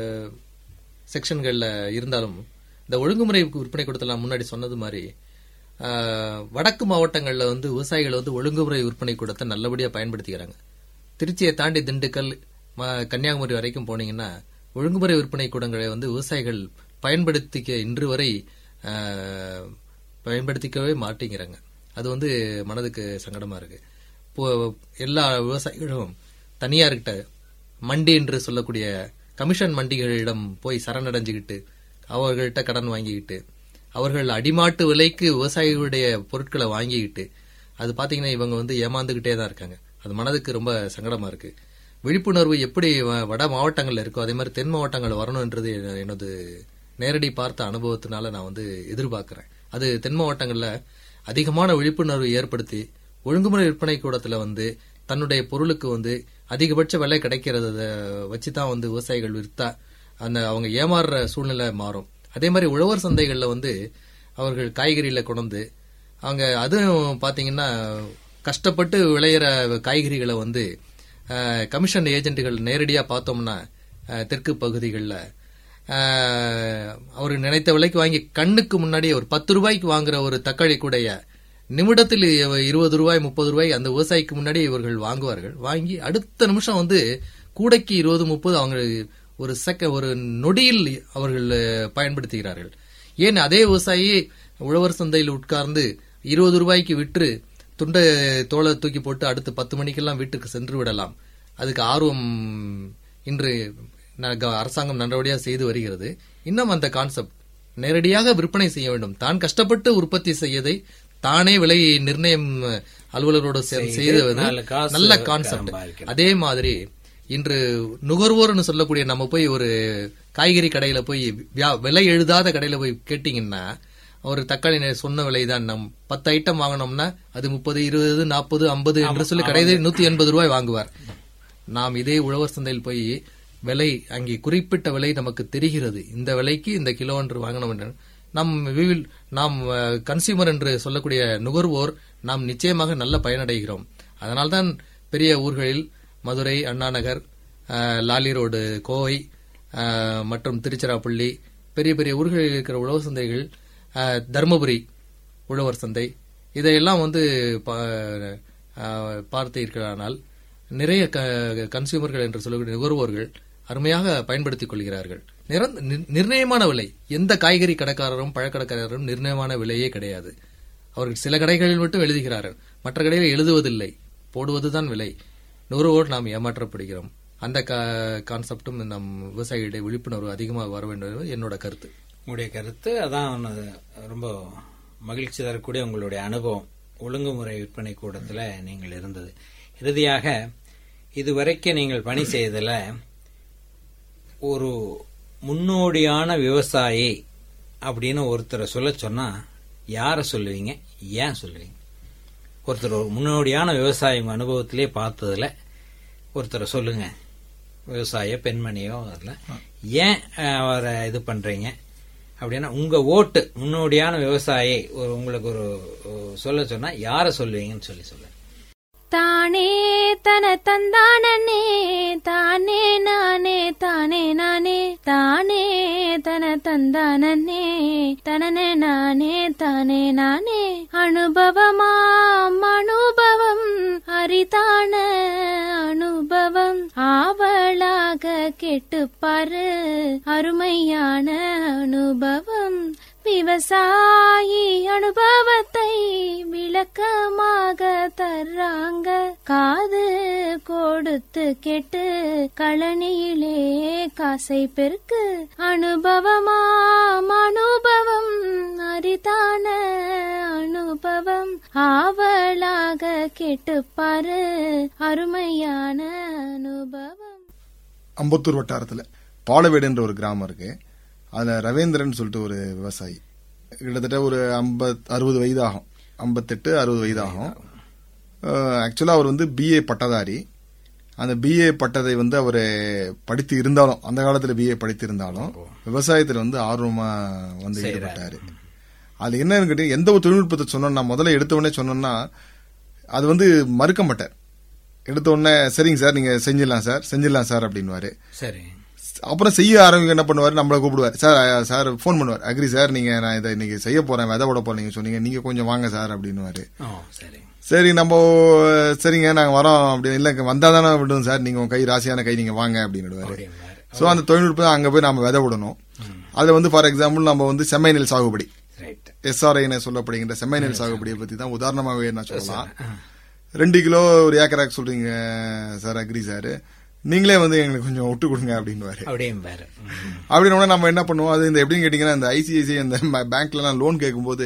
செக்ஷன்கள்ல இருந்தாலும் இந்த ஒழுங்குமுறை விற்பனை கூடத்தில் நான் முன்னாடி சொன்னது மாதிரி ஆஹ், வடக்கு மாவட்டங்கள்ல வந்து விவசாயிகள் வந்து ஒழுங்குமுறை விற்பனை கூடத்தை நல்லபடியா பயன்படுத்திக்கிறாங்க திருச்சியை தாண்டி திண்டுக்கல் ம- கன்னியாகுமரி வரைக்கும் போனீங்கன்னா ஒழுங்குமுறை விற்பனை கூடங்களை வந்து விவசாயிகள் பயன்படுத்திக்க இன்று வரை ஆஹ், பயன்படுத்திக்கவே மாட்டேங்கிறாங்க அது வந்து மனதுக்கு சங்கடமா இருக்கு இப்போ எல்லா விவசாயிகளும் தனியார்கிட்ட மண்டி என்று சொல்லக்கூடிய கமிஷன் மண்டிகளிடம் போய் சரணடைஞ்சுக்கிட்டு அவர்கள்ட்ட கடன் வாங்கிக்கிட்டு அவர்கள் அடிமாட்டு விலைக்கு விவசாயிகளுடைய பொருட்களை வாங்கிக்கிட்டு அது பாத்தீங்கன்னா இவங்க வந்து ஏமாந்துகிட்டே தான் இருக்காங்க அது மனதுக்கு ரொம்ப சங்கடமா இருக்கு விழிப்புணர்வு எப்படி வ- வட மாவட்டங்கள்ல இருக்கோ அதே மாதிரி தென் மாவட்டங்கள் வரணும்ன்றது என- எனது நேரடி பார்த்த அனுபவத்தினால நான் வந்து எதிர்பார்க்கிறேன் அது தென் மாவட்டங்கள்ல அதிகமான விழிப்புணர்வு ஏற்படுத்தி ஒழுங்குமுறை விற்பனை கூடத்துல வந்து தன்னுடைய பொருளுக்கு வந்து அதிகபட்ச விலை கிடைக்கிறத வச்சு தான் வந்து விவசாயிகள் விற்றா அந்த அவங்க ஏமாறுற சூழ்நிலை மாறும் அதே மாதிரி உழவர் சந்தைகள்ல வந்து அவர்கள் காய்கறியில கொண்டு அவங்க அதுவும் பாத்தீங்கன்னா கஷ்டப்பட்டு விளையிற காய்கறிகளை வந்து அஹ், கமிஷன் ஏஜென்ட்டுகள் நேரடியா பார்த்தோம்னா அஹ், தெற்கு பகுதிகளில் அவர் நினைத்த விலைக்கு வாங்கி கண்ணுக்கு முன்னாடி ஒரு பத்து ரூபாய்க்கு வாங்குற ஒரு தக்காளி கூடைய நிமிடத்தில் இவ- இருபது ரூபாய் முப்பது ரூபாய் அந்த விவசாயிக்கு முன்னாடி இவர்கள் வாங்குவார்கள் வாங்கி அடுத்த நிமிஷம் வந்து கூடைக்கு இருபது முப்பது அவங்க ஒரு செக்க ஒரு நொடியில் அவர்கள் அஹ், பயன்படுத்துகிறார்கள் ஏன் அதே விவசாயி உழவர் சந்தையில் உட்கார்ந்து இருபது ரூபாய்க்கு விற்று துண்டை தோலை தூக்கி போட்டு அடுத்து பத்து மணிக்கெல்லாம் வீட்டுக்கு சென்று விடலாம் அதுக்கு ஆர்வம் இன்று ந- க- அரசாங்கம் நல்லபடியாக செய்து வருகிறது இன்னும் அந்த கான்செப்ட் நேரடியாக விற்பனை செய்ய வேண்டும் தான் கஷ்டப்பட்டு உற்பத்தி செய்யதை தானே விலை நிர்ணயம் அலுவலரோடு சேர்ந்து செய்து நாலு காசு நல்ல கான்செப்ட் சம்பாதிக்கலாம். அதே மாதிரி இன்று நுகர்வோர்னு சொல்லக்கூடிய நம்ம போய் ஒரு காய்கறி கடையில போய் வியா- விலை எழுதாத கடையில போய் கேட்டீங்கன்னா ஒரு தக்காளி நெ- சொன்ன விலை தான் நம் பத்து ஐட்டம் வாங்கினோம்னா அது முப்பது இருபது நாற்பது ஐம்பது என்று சொல்லி கடையில் நூத்தி எண்பது ரூபாய் வாங்குவார் நாம் இதே உழவர் சந்தையில் போய் விலை அங்கே குறிப்பிட்ட விலை நமக்கு தெரிகிறது இந்த விலைக்கு இந்த கிலோ என்று வாங்கணும் என்று நம் விவில் நாம் கன்சியூமர் என்று சொல்லக்கூடிய நுகர்வோர் நாம் நிச்சயமாக நல்ல பயனடைகிறோம் அதனால்தான் பெரிய ஊர்களில் மதுரை அண்ணாநகர் அஹ், லாலி ரோடு கோவை அஹ், மற்றும் திருச்சிராப்பள்ளி பெரிய பெரிய ஊர்களில் இருக்கிற உழவர் சந்தைகள் அஹ், தருமபுரி உழவர் சந்தை இதையெல்லாம் வந்து பா- அஹ், பார்த்தீர்களானால் நிறைய க- கன்சியூமர்கள் என்று சொல்லக்கூடிய நுகர்வோர்கள் அருமையாக பயன்படுத்திக் கொள்கிறார்கள் நிரந்த- நி- நிர்ணயமான விலை எந்த காய்கறி கடைக்காரரும் பழக்கடைக்காரரும் நிர்ணயமான விலையே கிடையாது அவர்கள் சில கடைகளில் மட்டும் எழுதுகிறார்கள் மற்ற கடையில் எழுதுவதில்லை போடுவதுதான் விலை நுகர்வோர் நாம் ஏமாற்றப்படுகிறோம் அந்த கான்செப்டும் நம் விவசாயிகளுடைய விழிப்புணர்வு அதிகமாக வர வேண்டும் என்பது என்னோட கருத்து உங்களுடைய கருத்து அதான் ஒண்ணு ரொம்ப மகிழ்ச்சி தரக்கூடிய உங்களுடைய அனுபவம் ஒழுங்குமுறை விற்பனை கூடத்துல நீங்கள் இருந்தது இறுதியாக இதுவரைக்கும் நீங்கள் பணி செய்ததுல ஒரு முன்னோடியான விவசாயி அப்படின்னு ஒருத்தரை சொல்ல சொன்னா யாரை சொல்லுவீங்க ஏன் சொல்லுவீங்க ஒருத்தர் ஒரு முன்னோடியான விவசாயி உங்க அனுபவத்திலே பார்த்ததுல ஒருத்தரை சொல்லுங்க விவசாய பெண்மணியோ அதில் ஏன் அஹ், அவரை இது பண்றீங்க அப்படின்னா உங்க ஓட்டு முன்னோடியான விவசாயி ஒரு உங்களுக்கு ஒரு ஒரு சொல்ல சொன்னா யாரை சொல்லுவீங்கன்னு சொல்லி சொல்லுங்க தானே தன தந்தானே தானே நானே தானே நானே தானே தன தந்தானே தனனே நானே தானே நானே அனுபவமாம் அனுபவம் அரிதான அனுபவம் ஆவலாக கேட்டுப்பாரு அருமையான அனுபவம் விவசாயி அனுபவத்தை விளக்கமாக தர்றாங்க காது கொடுத்து கேட்டு கழனியிலே காசை பெருக்கு அனுபவமாம் அனுபவம் அரிதான அனுபவம் ஆவலாக கேட்டுப்பாரு அருமையான அனுபவம் அம்பத்தூர் வட்டாரத்துல பாலவேடுன்ற ஒரு கிராமம் இருக்கு அதுல ரவீந்திரன் சொல்லிட்டு ஒரு விவசாயி கிட்டத்தட்ட ஒரு ஐம்பத் அறுபது வயதாகும் ஐம்பத்தெட்டு அறுபது வயதாகும் ஆக்சுவலா அவர் வந்து பிஏ பட்டதாரி அந்த பிஏ பட்டதை வந்து அவர் படித்து இருந்தாலும் அந்த காலத்துல பிஏ படித்து இருந்தாலும் விவசாயத்துல வந்து ஆர்வமா வந்து ஈடுபட்டாரு அது என்னன்னு கேட்டீங்க எந்த ஒரு தொழில்நுட்பத்தை சொன்னோம்னா முதல்ல எடுத்த உடனே சொன்னோம்னா அது வந்து மறுக்க மாட்டார் எடுத்த உடனே சரிங்க சார் நீங்க செஞ்சிடலாம் சார் செஞ்சிடலாம் சார் அப்படின்னுவாரு சரி அப்புறம் செய்ய ஆரம்பிக்க என்ன பண்ணுவாரு நம்மள கூப்பிடுவார் சார் சார் ஃபோன் பண்ணுவார் அக்ரி சார் நீங்க நான் இதை இன்னைக்கு செய்ய போறேன் விதை போட போறேன் நீங்க சொன்னீங்க நீங்க கொஞ்சம் வாங்க சார் அப்படின்னுவாரு ஓ சரி சரி நம்ம சரிங்க நாங்க வரோம் அப்படி இல்ல வந்தா தானே விடுவோம் சார் நீங்க உங்க கை ராசியான கை நீங்க வாங்க அப்படின்னு அப்படிம்பாரு. சோ அந்த தொழில்நுட்பம் அங்க போய் நம்ம விதை விடணும் அதுல வந்து ஃபார் எக்ஸாம்பிள் நம்ம வந்து செம்மை நெல் சாகுபடி ரைட் எஸ்ஆர்ஐன்னு சொல்லப்படுகின்ற செம்மை நெல் சாகுபடியை பத்தி தான் உதாரணமாகவே நான் சொல்லலாம் ரெண்டு கிலோ ஒரு ஏக்கராக்கு சொல்றீங்க சார் அக்ரி சார் நீங்களே வந்து எங்களுக்கு கொஞ்சம் விட்டு கொடுங்க அப்படின்னுவாரு அப்படிம்பாரு ம். அப்படின்னா நம்ம என்ன பண்ணுவோம் அது இந்த எப்படின்னு கேட்டீங்கன்னா இந்த ஐசிஐசி அந்த பேங்க்ல எல்லாம் லோன் கேட்கும்போது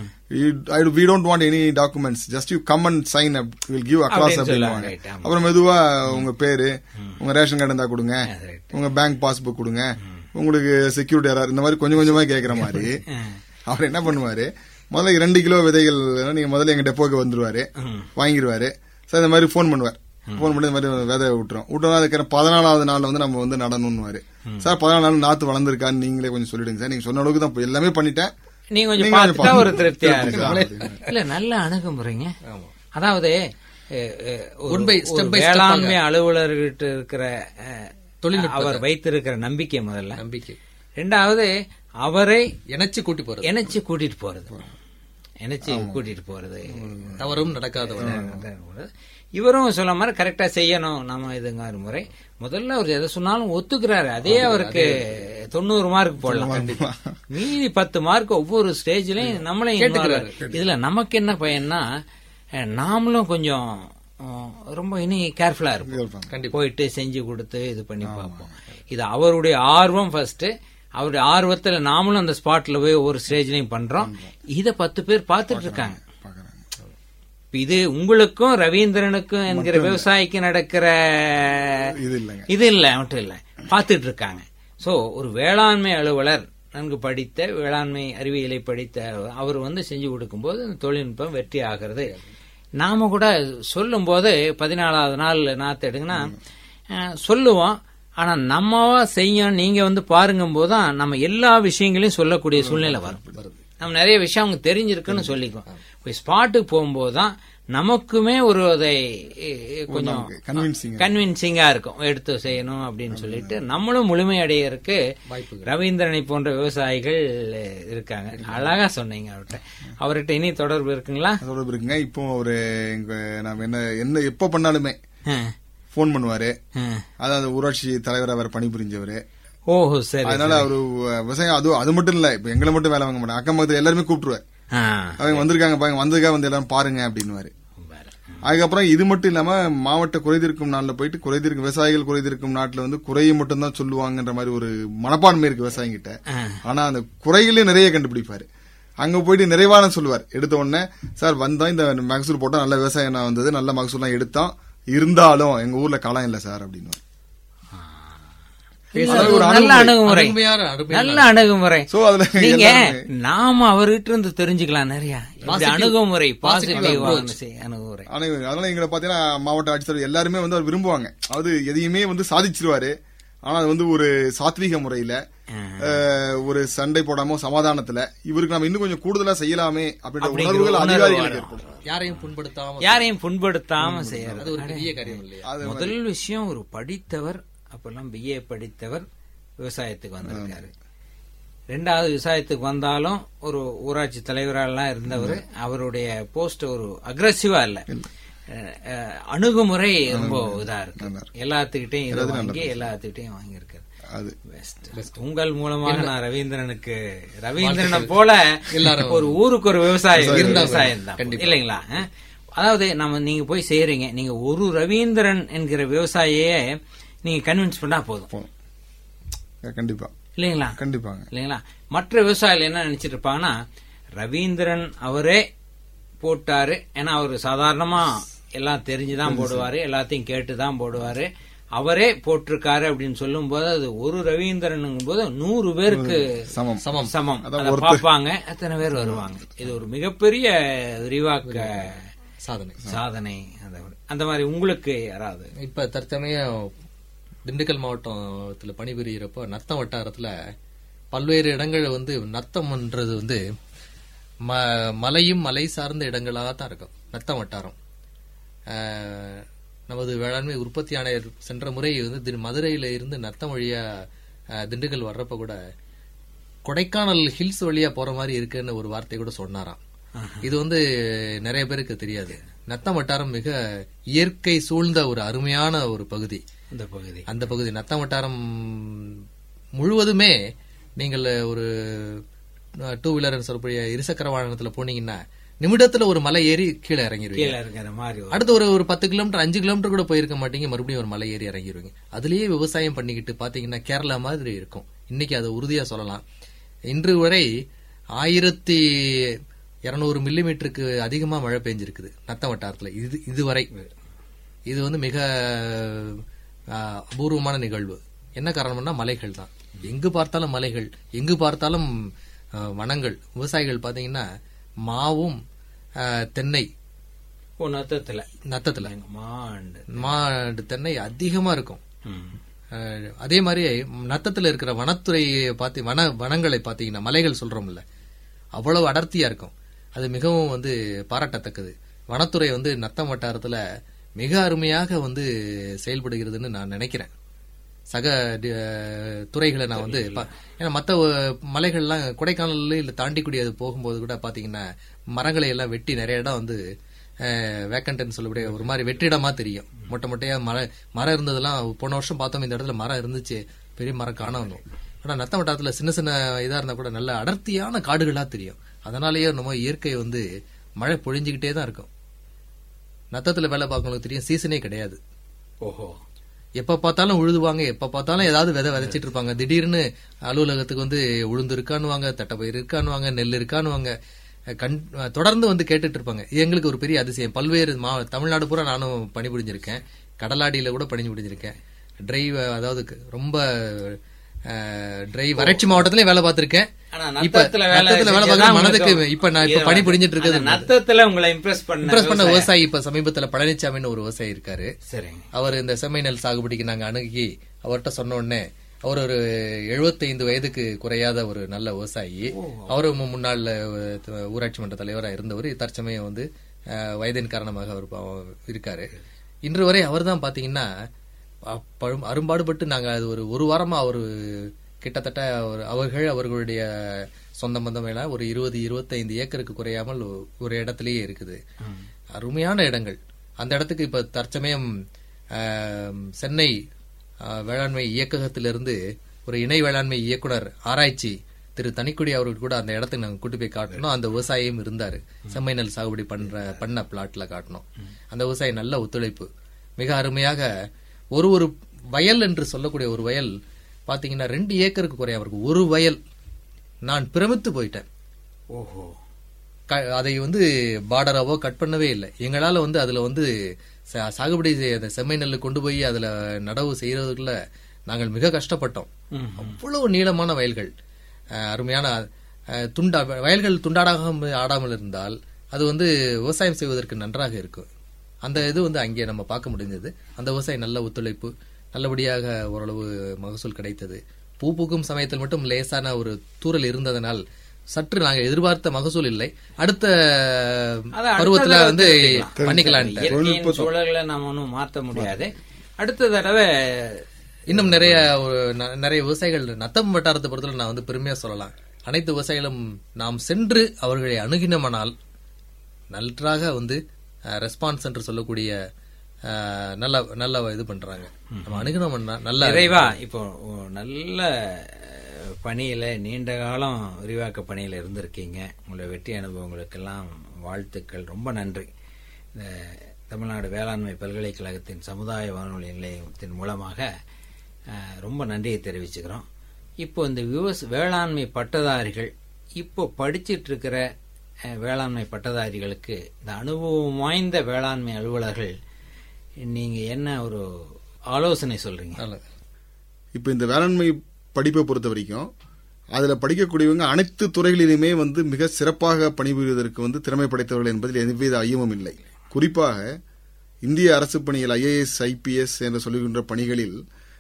we don't want any documents just you come and sign will give across அப்படின்னு சொல்லுவாங்க, அப்படின்னு right, ஆமா. அப்புறம் மெதுவா உங்க பேரு உங்க ரேஷன் கார்டு இருந்தா கொடுங்க right. உங்க பேங்க் பாஸ்புக் கொடுங்க உங்களுக்கு செக்யூரிட்டி யாராவது இந்த மாதிரி கொஞ்சம் கொஞ்சமா கேக்குற மாதிரி அவர் என்ன பண்ணுவாரு முதல்ல ரெண்டு கிலோ விதைகள் நீங்க முதல்ல எங்க டெப்போக்கு வந்துருவாரு வாங்கிடுவாரு சார் இந்த மாதிரி ஃபோன் பண்ணுவார் ஃபோன் பண்ணி இந்த மாதிரி விதை விட்டுரும் விட்டோம் அதுக்கு பதினாலாவது நாள்ல வந்து நம்ம வந்து நடணும்னுவாரு சார் பதினாலு நாள் நாத்து வளர்ந்துருக்கான்னு நீங்களே கொஞ்சம் சொல்லிடுங்க சார் நீங்க சொன்ன அளவுக்கு தான் இப்ப எல்லாமே பண்ணிட்டேன் நீங்க கொஞ்சம் நீங்க கொஞ்சம் பார்த்துட்டா ஒரு பாருங்க. திருப்தியா திருப்தி இருக்கும் தான். இல்ல நல்ல அணுகுமுறைங்க அதாவது அஹ், அஹ், ஒரு- One by ஒரு step by step வேளாண்மை அலுவலர்கிட்ட இருக்கிற அஹ், தொழில்நுட்பத்தை. அவர் வைத்திருக்கிற நம்பிக்கை முதல்ல நம்பிக்கை ரெண்டாவது அவரை இணைச்சு கூட்டி போறது இணைச்சு கூட்டிட்டு போறது இணைச்சு கூட்டிட்டு போறது தவறும் நடக்காதவன் இவரும் சொல்ல மாதிரி கரெக்டா செய்யணும் நம்ம இதுங்க முறை முதல்ல அவர் எதை சொன்னாலும் ஒத்துக்கிறாரு அதே அவருக்கு தொண்ணூறு மார்க் போடலாம் மீதி பத்து மார்க் ஒவ்வொரு ஸ்டேஜ்லயும் நம்மளையும் involve- இதுல நமக்கு என்ன பயன்னா அஹ், நாமளும் கொஞ்சம் அஹ், ரொம்ப இனி கேர்ஃபுல்லா இருப்போம் கண்டிப்பா போயிட்டு செஞ்சு கொடுத்து இது பண்ணி பார்ப்போம் இது அவருடைய ஆர்வம் ஃபர்ஸ்ட் அவருடைய ஆர்வத்துல நாமளும் அந்த ஸ்பாட்ல போய் ஒவ்வொரு ஸ்டேஜ்லயும் பண்றோம் இத பத்து பேர் பார்த்துட்டு இருக்காங்க பாக்குறாங்க இப்ப இது உங்களுக்கும் ரவீந்திரனுக்கும் என்கிற விவசாயிக்கு நடக்கிற இது இல்லைங்க இது இல்ல மட்டும் இல்ல பார்த்துட்டு இருக்காங்க சோ ஒரு வேளாண்மை அலுவலர் நன்கு படித்த வேளாண்மை அறிவியலை படித்த அவர் வந்து செஞ்சு கொடுக்கும்போது இந்த தொழில்நுட்பம் வெற்றி ஆகிறது நாம கூட சொல்லும் போது பதினாலாவது நாள் நாத்து எடுங்கன்னா அஹ், சொல்லுவோம் ஆனா நம்மவா செய்யும் நீங்க வந்து பாருங்கும் போதுதான் நம்ம எல்லா விஷயங்களையும் சொல்லக்கூடிய சூழ்நிலை வரும் நம்ம நிறைய விஷயம் அவங்க தெரிஞ்சிருக்குன்னு சொல்லிக்குவோம் போய் ஸ்பாட்டுக்கு போகும்போது தான் நமக்குமே ஒரு அதை அஹ், கொஞ்சம் கன்வின்சிங் கன்வின்சிங்கா இருக்கும் எடுத்து செய்யணும் அப்படின்னு சொல்லிட்டு நம்மளும் முழுமையடையறதுக்கு ரவீந்திரனை போன்ற விவசாயிகள் அஹ், இருக்காங்க அழகா சொன்னீங்க அவர்கிட்ட அவர்கிட்ட இனி தொடர்பு இருக்குங்களா தொடர்பு இருக்குங்க இப்போ ஒரு எங்க நாம என்ன என்ன எப்ப பண்ணாலுமே அஹ், ஃபோன் பண்ணுவாரு அஹ். அதாவது ஊராட்சி தலைவர் அவர் பணிபுரிஞ்சவரு ஓஹோ சரி அதனால அவரு விவசாயம் அது அது மட்டும் இல்ல இப்ப எங்களை மட்டும் வேலை வாங்க மாட்டாங்க அக்கம் பக்கத்துல எல்லாருமே கூப்பிட்டுருவாரு ஆ, அவங்க வந்திருக்காங்க பாருங்க வந்ததுக்காக வந்து எல்லாரும் பாருங்க அப்படின்னுவாரு வேற. அதுக்கப்புறம் இது மட்டும் இல்லாம மாவட்ட குறைதீர்க்கும் நாள்ல போயிட்டு குறைதீர்க்கும் விவசாயிகள் குறைதீர்க்கும் நாட்டுல வந்து குறையை மட்டும் தான் சொல்லுவாங்கன்ற மாதிரி ஒரு மனப்பான்மை இருக்கு விவசாயிகிட்ட ஆனா அந்த குறைகளையும் நிறைய கண்டுபிடிப்பாரு அங்க போயிட்டு நிறைவான சொல்லுவார் எடுத்த உடனே சார் வந்தோம் இந்த மகசூல் போட்டா நல்ல விவசாயம் நான் வந்தது நல்ல மகசூல்லாம் எடுத்தோம் இருந்தாலும் எங்க ஊர்ல களம் இல்ல சார் அப்படின்னு அதாவது ஒரு நல்ல அணுகுமுறை அருமையான அருமையான நல்ல அணுகுமுறை சோ அதுல நீங்க எல்லாருமே நாம அவர்கிட்ட இருந்து தெரிஞ்சுக்கலாம் நிறைய இப்படி Positive- அணுகுமுறை positive பாசிட்டிவ் அணுகுமுறை அனைவரும் அதனால எங்களை பாத்தீங்கன்னா மாவட்ட ஆட்சித்தலைவர் எல்லாருமே வந்து அவர் விரும்புவாங்க அதாவது எதையுமே வந்து சாதிச்சிருவாரு ஆனா அது வந்து ஒரு சாத்வீக முறையில அஹ், ஒரு சண்டை போடாம சமாதானத்துல இவருக்கு நம்ம இன்னும் கொஞ்சம் கூடுதலா செய்யலாமே அப்படின்ற அப்படிங்கிற உணர்வுகள் உணர்வு அதிகாரிகளுக்கு வரும். ஏற்படும் யாரையும் புண்படுத்தாம யாரையும் புண்படுத்தாம செய்யறது அது ஒரு பெரிய காரியம் இல்லையா முதல் விஷயம் ஒரு படித்தவர் அப்பெல்லாம் பிஏ படித்தவர் விவசாயத்துக்கு வந்திருக்காரு ரெண்டாவது விவசாயத்துக்கு வந்தாலும் ஒரு ஊராட்சி தலைவரெல்லாம் இருந்தவர் அவருடைய போஸ்ட் ஒரு அக்ரஸிவா இல்ல அஹ், அஹ், அணுகுமுறை ரொம்ப இதா இருக்கு எல்லாத்துக்கிட்டையும் இதை வாங்கி எல்லாத்துக்கிட்டையும் வாங்கியிருக்காரு அது பெஸ்ட் உங்கள் மூலமாக நான் ரவீந்திரனுக்கு ரவீந்திரனை போல எல்லாரும் ஒரு ஊருக்கு ஒரு விவசாயம் இருந்தா விவசாயம் தான் கண்டிப்பா. இல்லைங்களா அஹ்? அதாவது நம்ம நீங்க போய் செய்யறீங்க நீங்க ஒரு ரவீந்திரன் என்கிற விவசாயியே நீங்க கன்வின்ஸ் பண்ணா போதும் போதும். கண்டிப்பா இல்லைங்களா கண்டிப்பாங்க இல்லைங்களா மற்ற விவசாயிகள் என்ன நினைச்சிட்டு இருப்பாங்கன்னா ரவீந்திரன் அவரே போட்டாரு ஏன்னா அவர் சாதாரணமா எல்லாம் தெரிஞ்சுதான் போடுவாரு எல்லாத்தையும் கேட்டுதான் போடுவாரு அவரே போட்டிருக்காரு அப்படின்னு சொல்லும் போது அது ஒரு ரவீந்திரன் போது நூறு பேருக்கு சமம் சமம் சமம் அதான் அதை ஒருத்தர். பார்ப்பாங்க அத்தனை பேர் வருவாங்க இது ஒரு மிகப்பெரிய விரிவாக்க சாதனை சாதனை அந்த அந்த மாதிரி உங்களுக்கு யாராவது இப்ப தற்சமயம் திண்டுக்கல் மாவட்டத்துல பணிபுரியறப்போ நத்தம் வட்டாரத்துல பல்வேறு இடங்கள் வந்து நத்தம்ன்றது வந்து ம- மலையும் மலை சார்ந்த இடங்களாக தான் இருக்கும் நத்தம் வட்டாரம் ஆஹ், நமது வேளாண்மை உற்பத்தி ஆணையர் சென்ற முறை வந்து தி- மதுரையில இருந்து நத்தம் வழியா ஆஹ், திண்டுக்கல் வர்றப்ப கூட கொடைக்கானல் ஹில்ஸ் வழியா போற மாதிரி இருக்குன்னு ஒரு வார்த்தை கூட சொன்னாராம் இது வந்து நிறைய பேருக்கு தெரியாது நத்தம் வட்டாரம் மிக இயற்கை சூழ்ந்த ஒரு அருமையான ஒரு பகுதி இந்த பகுதி அந்த பகுதி நத்தம் வட்டாரம் முழுவதுமே நீங்கள் ஒரு டூ வீலர் சொல்லக்கூடிய இருசக்கர வாகனத்துல போனீங்கன்னா நிமிடத்துல ஒரு மலை ஏறி கீழே இறங்கிடுவீங்க கீழே இருக்கிற மாதிரி ஒரு- அடுத்து ஒரு ஒரு பத்து கிலோமீட்டர் அஞ்சு கிலோமீட்டர் கூட போயிருக்க மாட்டீங்க மறுபடியும் ஒரு மலை ஏறி இறங்கிடுவீங்க அதுலயே விவசாயம் பண்ணிக்கிட்டு பாத்தீங்கன்னா கேரளா மாதிரி இருக்கும் இன்னைக்கு அதை உறுதியா சொல்லலாம் இன்று வரை ஆயிரத்தி இருநூறு மில்லிமீட்டருக்கு அதிகமா மழை பெஞ்சிருக்குது நத்த வட்டாரத்துல இது இதுவரை இது வந்து மிக ஆஹ், அபூர்வமான நிகழ்வு என்ன காரணம்னா மலைகள் தான் எங்கு பார்த்தாலும் மலைகள் எங்கு பார்த்தாலும் ஆஹ், வனங்கள் விவசாயிகள் பாத்தீங்கன்னா மாவும் ஆஹ், தென்னை ஓ நத்தத்துல நத்தத்துல மாண்டு மாடு தென்னை அதிகமா இருக்கும் ம். அஹ், அதே மாதிரி நத்தத்துல இருக்கிற வனத்துறை பார்த்து வன வனங்களை பாத்தீங்கன்னா மலைகள் சொல்றோம்ல அவ்வளவு அடர்த்தியா இருக்கும் அது மிகவும் வந்து பாராட்டத்தக்கது வனத்துறை வந்து நத்தம் வட்டாரத்துல மிக அருமையாக வந்து செயல்படுகிறதுன்னு நான் நினைக்கிறேன் சக டி- அஹ், துறைகளை நான் வந்து பா- ஏன்னா மற்ற மலைகள்லாம் கொடைக்கானல்ல இல்ல தாண்டிக்குடி அது போகும்போது கூட பாத்தீங்கன்னா மரங்களை எல்லாம் வெட்டி நிறைய இடம் வந்து வேக்கண்ட்னு சொல்லக்கூடிய ஒரு மாதிரி வெற்றிடமா தெரியும் மொட்டை மொட்டையா மர மரம் இருந்ததெல்லாம் போன வருஷம் பார்த்தோம் இந்த இடத்துல மரம் இருந்துச்சு பெரிய மரம் காணோம் ஆனா நத்த வட்டாரத்துல சின்ன சின்ன இதா இருந்தா கூட நல்ல அடர்த்தியான காடுகளா தெரியும் அதனாலயே நம்ம இயற்கை வந்து மழை பொழிஞ்சுக்கிட்டே தான் இருக்கும் நத்தத்துல வேலை பார்க்கறவங்களுக்கு தெரியும் சீசனே கிடையாது ஓஹோ எப்ப பார்த்தாலும் உழுதுவாங்க எப்ப பார்த்தாலும் ஏதாவது விதை விதைச்சிட்டு இருப்பாங்க திடீர்னு அலுவலகத்துக்கு வந்து உளுந்து இருக்கானுவாங்க தட்டைப்பயிர் இருக்கானுவாங்க நெல் இருக்கானுவாங்க கண் தொடர்ந்து வந்து கேட்டுட்டு இருப்பாங்க இது எங்களுக்கு ஒரு பெரிய அதிசயம் பல்வேறு மா தமிழ்நாடு பூரா நானும் பணிபுரிஞ்சிருக்கேன் கடலாடியில கூட பணிபுரிஞ்சிருக்கேன் டிரைவ் அதாவது க- ரொம்ப ட்ரை வறட்சி மாவட்டத்திலயும் வேலை பார்த்திருக்கேன் ஆனா இப்ப நத்தத்துல வேலை நத்தத்துல வேலை செஞ்சதா பார்க்க மனதுக்கு உங்களுக்கு- இப்ப நான் இப்ப பணி புரிஞ்சிட்டு அந்த இருக்கிறது நத்தத்துல உங்களை இம்ப்ரெஸ் பண்ண இம்ப்ரெஸ் பண்ண விவசாயி இப்ப சமீபத்துல பழனிசாமின்னு ஒரு விவசாயி இருக்காரு சரிங்க அவர் இந்த செம்மை நெல் சாகுபடிக்கு நாங்க அணுகி அவர்கிட்ட சொன்ன உடனே அவர் ஒரு 75 வயதுக்கு குறையாத ஒரு நல்ல விவசாயி அவரும் முன்னாள் அஹ், ஊராட்சி மன்ற தலைவராக இருந்தவர் தற்சமயம் வந்து அஹ், வயதின் காரணமாக அவர் பாவம் இருக்காரு இன்று வரை அவர் தான் பாத்தீங்கன்னா அ- பழும்- அரும்பாடுபட்டு நாங்க அது ஒரு ஒரு வாரமா அவர் கிட்டத்தட்ட அவர் அவர்கள் அவர்களுடைய சொந்த பந்தம் எல்லாம் ஒரு இருபது இருபத்தைந்து ஏக்கருக்கு குறையாமல் ஒ- ஒரு இடத்திலேயே இருக்குது அருமையான இடங்கள் அந்த இடத்துக்கு இப்ப தற்சமயம் ஆம், சென்னை ஆ, வேளாண்மை இயக்ககத்திலிருந்து ஒரு இணை வேளாண்மை இயக்குனர் ஆராய்ச்சி திரு தனிக்குடி அவர்கள் கூட அந்த இடத்துக்கு நாங்க கூட்டி போய் காட்டணும் அந்த விவசாயியும் இருந்தாரு செம்மை நெல் சாகுபடி பண்ற பண்ண பிளாட்ல காட்டணும் அந்த விவசாயி நல்ல ஒத்துழைப்பு மிக அருமையாக ஒரு ஒரு வயல் என்று சொல்லக்கூடிய ஒரு வயல் பாத்தீங்கன்னா ரெண்டு ஏக்கருக்கு குறைய அவருக்கு ஒரு வயல் நான் பிரமித்து போயிட்டேன் ஓஹோ க- அதை வந்து பார்டராவோ கட் பண்ணவே இல்லை எங்களால வந்து அதுல வந்து சா- சாகுபடி செய்ய- அந்த செம்மை நெல்லு கொண்டு போய் அதுல நடவு செய்யறதுக்குள்ள நாங்கள் மிக கஷ்டப்பட்டோம் அவ்வளவு நீளமான வயல்கள் அஹ், அருமையான அஹ், துண்டா வயல்கள் துண்டாடாக ஆடாமல் இருந்தால் அது வந்து விவசாயம் செய்வதற்கு நன்றாக இருக்கும் அந்த இது வந்து அங்கே நம்ம பார்க்க முடிஞ்சது அந்த விவசாயி நல்ல ஒத்துழைப்பு நல்லபடியாக ஓரளவு மகசூல் கிடைத்தது பூ பூக்கும் சமயத்தில் மட்டும் லேசான ஒரு தூறல் இருந்ததனால் சற்று நாங்கள் எதிர்பார்த்த மகசூல் இல்லை அடுத்த அது அடுத்த பருவத்துல தடவை வந்து தெரிஞ்சுக்கலாம். பண்ணிக்கலாம் இயற்கையின் சூழல்களை நாம ஒன்றும் மாற்ற முடியாது அடுத்த தடவை இன்னும் நிறைய ஒரு ந- நிறைய விவசாயிகள் நத்தம் வட்டாரத்தை பொறுத்தவரை நான் வந்து பெருமையா சொல்லலாம் அனைத்து விவசாயிகளும் நாம் சென்று அவர்களை அணுகினோமானால் நன்றாக வந்து ரெஸ்பான்ஸ் என்று சொல்லக்கூடிய அஹ், நல்ல நல்ல இது பண்றாங்க நம்ம அணுகினோம்னா நல்ல நிறைவா இப்போ ஓ, நல்ல அஹ், பணியில நீண்ட காலம் விரிவாக்க பணியில இருந்திருக்கீங்க உங்களுடைய வெற்றி அனுபவங்களுக்கெல்லாம் வாழ்த்துக்கள் ரொம்ப நன்றி இந்த தமிழ்நாடு வேளாண்மை பல்கலைக்கழகத்தின் சமுதாய வானொலி நிலையத்தின் மூலமாக அஹ், ரொம்ப நன்றியை தெரிவிச்சுக்கிறோம் இப்போ இந்த விவச வேளாண்மை பட்டதாரிகள் இப்போ படிச்சிட்டு இருக்கிற அஹ், வேளாண்மை பட்டதாரிகளுக்கு இந்த அனுபவம் வாய்ந்த வேளாண்மை அலுவலர்கள் நீங்க என்ன ஒரு ஆலோசனை சொல்றீங்க நல்லது. இப்போ இந்த வேளாண்மை படிப்பை பொறுத்த வரைக்கும் அதுல படிக்கக்கூடியவங்க அனைத்து துறைகளிலுமே வந்து மிக சிறப்பாக பணிபுரிவதற்கு வந்து திறமை படைத்தவர்கள் என்பதில் எந்தவித ஐயமும் இல்லை குறிப்பாக இந்திய அரசு பணியில் ஐஏஎஸ் ஐபிஎஸ் என்று சொல்லுகின்ற பணிகளில்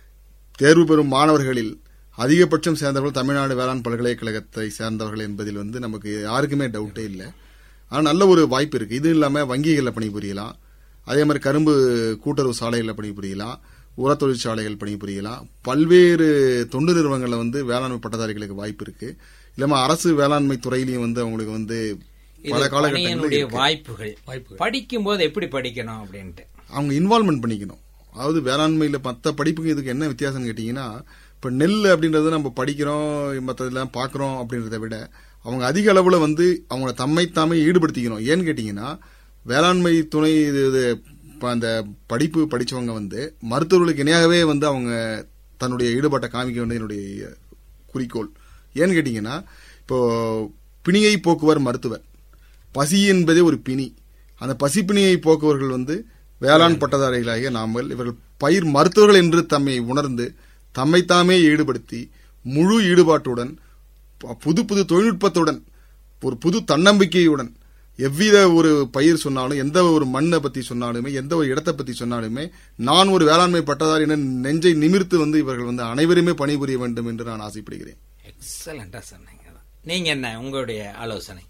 தேர்வு பெறும் மாணவர்களில் அதிகபட்சம் சேர்ந்தவர்கள் தமிழ்நாடு வேளாண் பல்கலைக்கழகத்தை சேர்ந்தவர்கள் என்பதில் வந்து நமக்கு யாருக்குமே டவுட்டே இல்லை ஆனால் நல்ல ஒரு வாய்ப்பு இருக்கு இது இல்லாம வங்கிகளில் பணிபுரியலாம் அதே மாதிரி கரும்பு கூட்டுறவு சாலைகளில் பணிபுரியலாம் உர தொழிற்சாலைகள் பணிபுரியலாம் பல்வேறு தொண்டு நிறுவனங்களில் வந்து வேளாண்மை பட்டதாரிகளுக்கு வாய்ப்பு இருக்கு இல்லாம அரசு வேளாண்மை துறையிலையும் வந்து அவங்களுக்கு வந்து பல இது காலகட்டங்களில் பணியினுடைய இருக்கு. வாய்ப்புகள் வாய்ப்புகள். படிக்கும் போது எப்படி படிக்கணும் அப்படின்ட்டு அவங்க இன்வால்மெண்ட் பண்ணிக்கணும் அதாவது வேளாண்மையில மற்ற படிப்புக்கு இதுக்கு என்ன வித்தியாசம் கேட்டீங்கன்னா இப்ப நெல் அப்படின்றது நம்ம படிக்கிறோம் மற்றதெல்லாம் பார்க்கறோம் அப்படின்றத விட அவங்க அதிக அளவுல வந்து அவங்கள தம்மை தாமே ஈடுபடுத்திக்கணும் ஏன்னு கேட்டீங்கன்னா வேளாண்மை துணை இது இது இப்ப அந்த படிப்பு படிச்சவங்க வந்து மருத்துவர்களுக்கு இணையாகவே வந்து அவங்க தன்னுடைய ஈடுபாட்டை காமிக்க வேண்டியது என்னுடைய குறிக்கோள் ஏன்னு கேட்டீங்கன்னா இப்போ பிணியை போக்குவர் மருத்துவர் பசி என்பதே ஒரு பிணி அந்த பசிப்பிணியை போக்குவர்கள் வந்து வேளாண் பட்டதாரிகளாகிய நாமல் இவர்கள் பயிர் மருத்துவர்கள் என்று தம்மை உணர்ந்து தம்மைத்தாமே ஈடுபடுத்தி முழு ஈடுபாட்டுடன் ப- புது புது தொழில்நுட்பத்துடன் ஒரு புது தன்னம்பிக்கையுடன் எவ்வித ஒரு பயிர் சொன்னாலும் எந்த ஒரு மண்ணை பத்தி சொன்னாலுமே எந்த ஒரு இடத்தை பத்தி சொன்னாலுமே நான் ஒரு வேளாண்மை பட்டதாரி என நெஞ்சை நிமிர்த்து வந்து இவர்கள் வந்து அனைவருமே பணிபுரிய வேண்டும் என்று நான் ஆசைப்படுகிறேன் எக்ஸலண்டா சொன்னீங்க நீங்க என்ன உங்களுடைய ஆலோசனை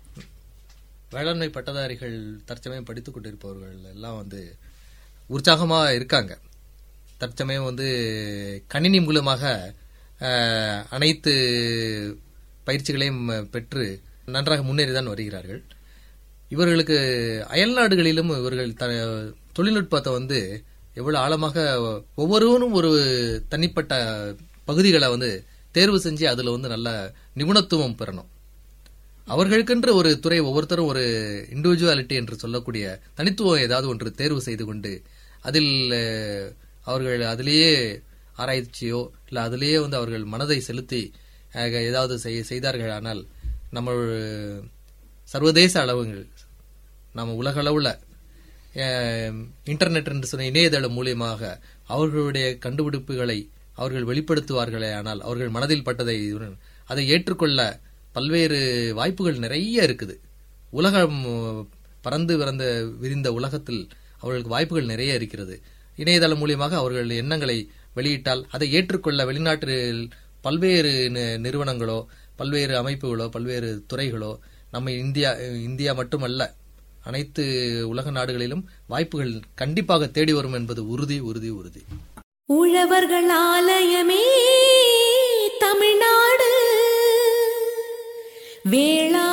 வேளாண்மை பட்டதாரிகள் தற்சமயம் படித்துக் கொண்டிருப்பவர்கள் எல்லாம் வந்து உற்சாகமா இருக்காங்க தற்சமயம் வந்து கணினி மூலமாக அஹ், அனைத்து பயிற்சிகளையும் பெற்று நன்றாக முன்னேறி தான் வருகிறார்கள் இவர்களுக்கு அயல் நாடுகளிலும் இவர்கள் த தொழில்நுட்பத்தை வந்து எவ்வளவு ஆழமாக ஒவ்வொருவரும் ஒரு தனிப்பட்ட பகுதிகளை வந்து தேர்வு செஞ்சு அதுல வந்து நல்ல நிபுணத்துவம் பெறணும் அவர்களுக்கென்று ஒரு துறை ஒவ்வொருத்தரும் ஒரு இண்டிவிஜுவாலிட்டி என்று சொல்லக்கூடிய தனித்துவம் ஏதாவது ஒன்று தேர்வு செய்து கொண்டு அதில் அஹ், அவர்கள் அதிலேயே ஆராய்ச்சியோ இல்ல அதிலேயே வந்து அவர்கள் மனதை செலுத்தி அஹ், ஏதாவது செய்- செய்தார்கள் ஆனால் நம்ம சர்வதேச அளவுகள் நம்ம உலக அளவுல அஹ், இன்டர்நெட் என்று சொன்ன இணையதளம் மூலியமாக அவர்களுடைய கண்டுபிடிப்புகளை அவர்கள் வெளிப்படுத்துவார்களே ஆனால் அவர்கள் மனதில் பட்டதை அதை ஏற்றுக்கொள்ள பல்வேறு வாய்ப்புகள் நிறைய இருக்குது உலகம் அஹ், பறந்து விறந்த விரிந்த உலகத்தில் அவர்களுக்கு வாய்ப்புகள் நிறைய இருக்கிறது இணையதளம் மூலியமாக அவர்கள் எண்ணங்களை வெளியிட்டால் அதை ஏற்றுக்கொள்ள வெளிநாட்டில் பல்வேறு நி- நிறுவனங்களோ பல்வேறு அமைப்புகளோ பல்வேறு துறைகளோ நம்ம இந்தியா இந்தியா மட்டுமல்ல அனைத்து உலக நாடுகளிலும் வாய்ப்புகள் கண்டிப்பாக தேடி வரும் என்பது உறுதி உறுதி உறுதி உழவர்கள் ஆலயமே தமிழ்நாடு வேளா